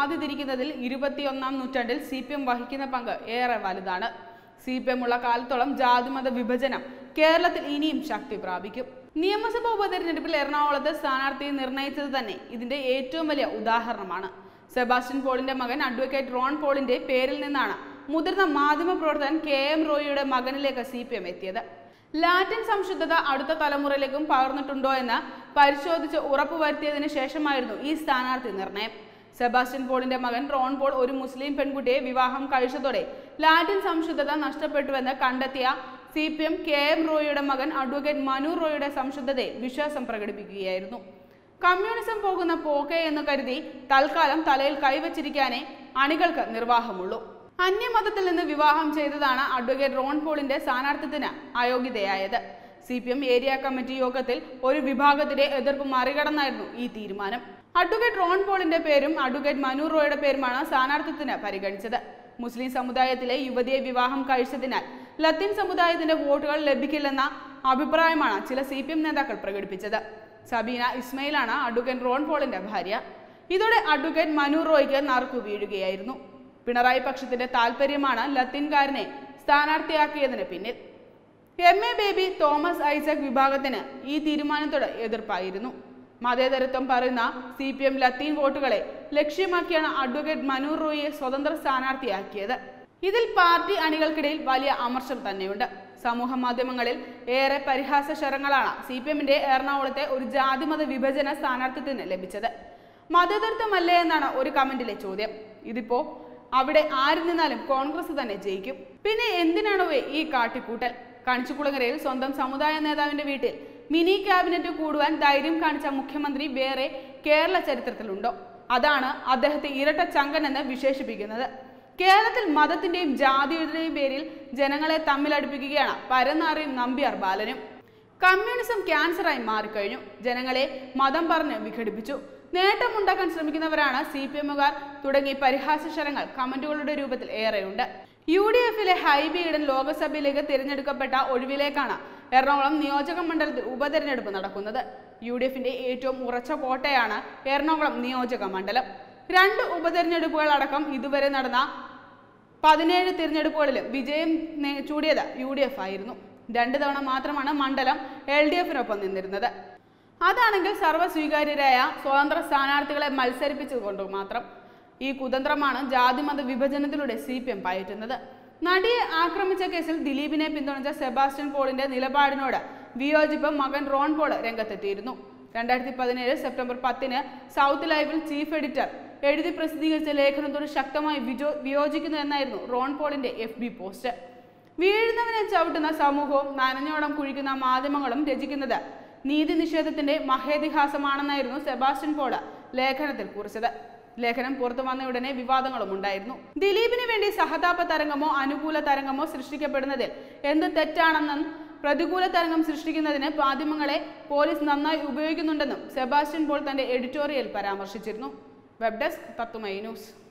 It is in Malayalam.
പാതി തിരിക്കുന്നതിൽ ഇരുപത്തിയൊന്നാം നൂറ്റാണ്ടിൽ സി പി എം വഹിക്കുന്ന പങ്ക് ഏറെ വലുതാണ് സി പി എം ഉള്ള കാലത്തോളം ജാതിമത വിഭജനം കേരളത്തിൽ ഇനിയും ശക്തി പ്രാപിക്കും നിയമസഭാ ഉപതെരഞ്ഞെടുപ്പിൽ എറണാകുളത്ത് സ്ഥാനാർത്ഥിയെ നിർണയിച്ചത് തന്നെ ഇതിന്റെ ഏറ്റവും വലിയ ഉദാഹരണമാണ് സെബാസ്റ്റ്യൻ പോളിന്റെ മകൻ അഡ്വക്കേറ്റ് റോൺ പോളിന്റെ പേരിൽ നിന്നാണ് മുതിർന്ന മാധ്യമപ്രവർത്തകൻ കെ എം റോയിയുടെ മകനിലേക്ക് സി പി എം എത്തിയത് ലാറ്റിൻ സംശുദ്ധത അടുത്ത തലമുറയിലേക്കും പകർന്നിട്ടുണ്ടോ എന്ന് പരിശോധിച്ച് ഉറപ്പുവരുത്തിയതിനു ശേഷമായിരുന്നു ഈ സ്ഥാനാർത്ഥി നിർണയം സെബാസ്റ്റ്യൻ പോളിന്റെ മകൻ റോൺ പോൾ ഒരു മുസ്ലിം പെൺകുട്ടിയെ വിവാഹം കഴിച്ചതോടെ ലാറ്റിൻ സംശുദ്ധത നഷ്ടപ്പെട്ടുവെന്ന് കണ്ടെത്തിയ C P M K M റോയിയുടെ മകൻ അഡ്വക്കേറ്റ് മനു റോയിയുടെ സംശുദ്ധതയെ വിശ്വാസം പ്രകടിപ്പിക്കുകയായിരുന്നു കമ്മ്യൂണിസം പോകുന്ന പോക്കെ എന്ന് കരുതി തൽക്കാലം തലയിൽ കൈവച്ചിരിക്കാനേ അണികൾക്ക് നിർവാഹമുള്ളൂ അന്യമതത്തിൽ നിന്ന് വിവാഹം ചെയ്തതാണ് അഡ്വക്കേറ്റ് റോൺ പോളിന്റെ സ്ഥാനാർത്ഥിത്വത്തിന് അയോഗ്യതയായത് C P M area committee യോഗത്തിൽ ഒരു വിഭാഗത്തിന്റെ എതിർപ്പ് മറികടന്നായിരുന്നു ഈ തീരുമാനം അഡ്വക്കേറ്റ് റോൺ പോളിന്റെ പേരും അഡ്വക്കേറ്റ് മനു റോയുടെ പേരുമാണ് സ്ഥാനാർത്ഥിത്വത്തിന് പരിഗണിച്ചത് മുസ്ലിം സമുദായത്തിലെ യുവതിയെ വിവാഹം കഴിച്ചതിനാൽ ലത്തീൻ സമുദായത്തിന്റെ വോട്ടുകൾ ലഭിക്കില്ലെന്ന അഭിപ്രായമാണ് ചില സി പി എം നേതാക്കൾ പ്രകടിപ്പിച്ചത് സബീന ഇസ്മയിലാണ് അഡ്വക്കേറ്റ് റോൺ പോളിന്റെ ഭാര്യ ഇതോടെ അഡ്വക്കേറ്റ് മനു റോയ്ക്ക് നറുക്കു വീഴുകയായിരുന്നു പിണറായി പക്ഷത്തിന്റെ താല്പര്യമാണ് ലത്തീൻകാരനെ സ്ഥാനാർത്ഥിയാക്കിയതിന് പിന്നിൽ എം എ ബേബി തോമസ് ഐസക് വിഭാഗത്തിന് ഈ തീരുമാനത്തോട് എതിർപ്പായിരുന്നു മതേതരത്വം പറയുന്ന സി പി എം ലത്തീൻ വോട്ടുകളെ ലക്ഷ്യമാക്കിയാണ് അഡ്വക്കേറ്റ് മനു റോയിയെ സ്വതന്ത്ര സ്ഥാനാർത്ഥിയാക്കിയത് ഇതിൽ പാർട്ടി അണികൾക്കിടയിൽ വലിയ അമർഷം തന്നെയുണ്ട് സമൂഹ മാധ്യമങ്ങളിൽ ഏറെ പരിഹാസ ശരങ്ങളാണ് സി പി എമ്മിന്റെ എറണാകുളത്തെ ഒരു ജാതിമത വിഭജന സ്ഥാനാർത്ഥിത്വത്തിന് ലഭിച്ചത് മതേതരത്വമല്ലേ എന്നാണ് ഒരു കമന്റിലെ ചോദ്യം ഇതിപ്പോ അവിടെ ആര് നിന്നാലും കോൺഗ്രസ് തന്നെ ജയിക്കും പിന്നെ എന്തിനാണോ ഈ കാട്ടിക്കൂട്ടൽ കണിച്ചുകുളങ്ങരയിൽ സ്വന്തം സമുദായ നേതാവിന്റെ വീട്ടിൽ മിനി ക്യാബിനറ്റ് കൂടുവാൻ ധൈര്യം കാണിച്ച മുഖ്യമന്ത്രി വേറെ കേരള ചരിത്രത്തിലുണ്ടോ അതാണ് അദ്ദേഹത്തെ ഇരട്ട ചങ്കൻ എന്ന് വിശേഷിപ്പിക്കുന്നത് കേരളത്തിൽ മതത്തിന്റെയും ജാതിയുടെയും പേരിൽ ജനങ്ങളെ തമ്മിലടുപ്പിക്കുകയാണ് പരന്നാറിയും നമ്പ്യാർ ബാലനും കമ്മ്യൂണിസം ക്യാൻസറായി മാറിക്കഴിഞ്ഞു ജനങ്ങളെ മതം പറഞ്ഞ് വിഘടിപ്പിച്ചു നേട്ടമുണ്ടാക്കാൻ ശ്രമിക്കുന്നവരാണ് സി പി എമ്മുകാർ തുടങ്ങി പരിഹാസശരങ്ങൾ കമന്റുകളുടെ രൂപത്തിൽ ഏറെയുണ്ട് യു ഡി എഫിലെ ഹൈബി ഈഡൻ ലോക്സഭയിലേക്ക് തിരഞ്ഞെടുക്കപ്പെട്ട ഒഴിവിലേക്കാണ് എറണാകുളം നിയോജക മണ്ഡലത്തിൽ ഉപതെരഞ്ഞെടുപ്പ് നടക്കുന്നത് യു ഡി എഫിന്റെ ഏറ്റവും ഉറച്ച കോട്ടയാണ് എറണാകുളം നിയോജക മണ്ഡലം രണ്ട് ഉപതെരഞ്ഞെടുപ്പുകൾ അടക്കം ഇതുവരെ നടന്ന പതിനേഴ് തിരഞ്ഞെടുപ്പുകളിലും വിജയം നേ- ചൂടിയത് യു ഡി എഫ് ആയിരുന്നു രണ്ട് തവണ മാത്രമാണ് മണ്ഡലം എൽ ഡി എഫിനൊപ്പം നിന്നിരുന്നത് അതാണെങ്കിൽ സർവ്വസ്വീകാര്യരായ സ്വതന്ത്ര സ്ഥാനാർത്ഥികളെ മത്സരിപ്പിച്ചുകൊണ്ട് മാത്രം ഈ കുതന്ത്രമാണ് ജാതിമത വിഭജനത്തിലൂടെ സി പി എം പയറ്റുന്നത് നടിയെ ആക്രമിച്ച കേസിൽ ദിലീപിനെ പിന്തുണച്ച സെബാസ്റ്റ്യൻ പോളിന്റെ നിലപാടിനോട് വിയോജിപ്പ് മകൻ റോൺ പോൾ രംഗത്തെത്തിയിരുന്നു രണ്ടായിരത്തി പതിനേഴ് സെപ്റ്റംബർ പത്തിന് സൗത്ത് ലൈവിൽ ചീഫ് എഡിറ്റർ എഴുതി പ്രസിദ്ധീകരിച്ച ലേഖനത്തോട് ശക്തമായി വിജോ വിയോജിക്കുന്നു എന്നായിരുന്നു റോൺ പോളിന്റെ എഫ് ബി പോസ്റ്റ് വീഴുന്നവനെ ചവിട്ടുന്ന സമൂഹവും നനഞ്ഞോടം കുഴിക്കുന്ന മാധ്യമങ്ങളും രചിക്കുന്നത് നീതി നിഷേധത്തിന്റെ മഹേതിഹാസമാണെന്നായിരുന്നു സെബാസ്റ്റ്യൻ പോള് ലേഖനത്തിൽ കുറിച്ചത് ലേഖനം പുറത്തു വന്ന ഉടനെ വിവാദങ്ങളും ഉണ്ടായിരുന്നു ദിലീപിന് വേണ്ടി സഹതാപ തരംഗമോ അനുകൂല തരംഗമോ സൃഷ്ടിക്കപ്പെടുന്നതിൽ എന്ത് തെറ്റാണെന്നും പ്രതികൂല തരംഗം സൃഷ്ടിക്കുന്നതിന് മാധ്യമങ്ങളെ പോലീസ് നന്നായി ഉപയോഗിക്കുന്നുണ്ടെന്നും സെബാസ്റ്റ്യൻ പോൾ തന്റെ എഡിറ്റോറിയൽ പരാമർശിച്ചിരുന്നു വെബ് ഡെസ്ക് തത്തുമൈ ന്യൂസ്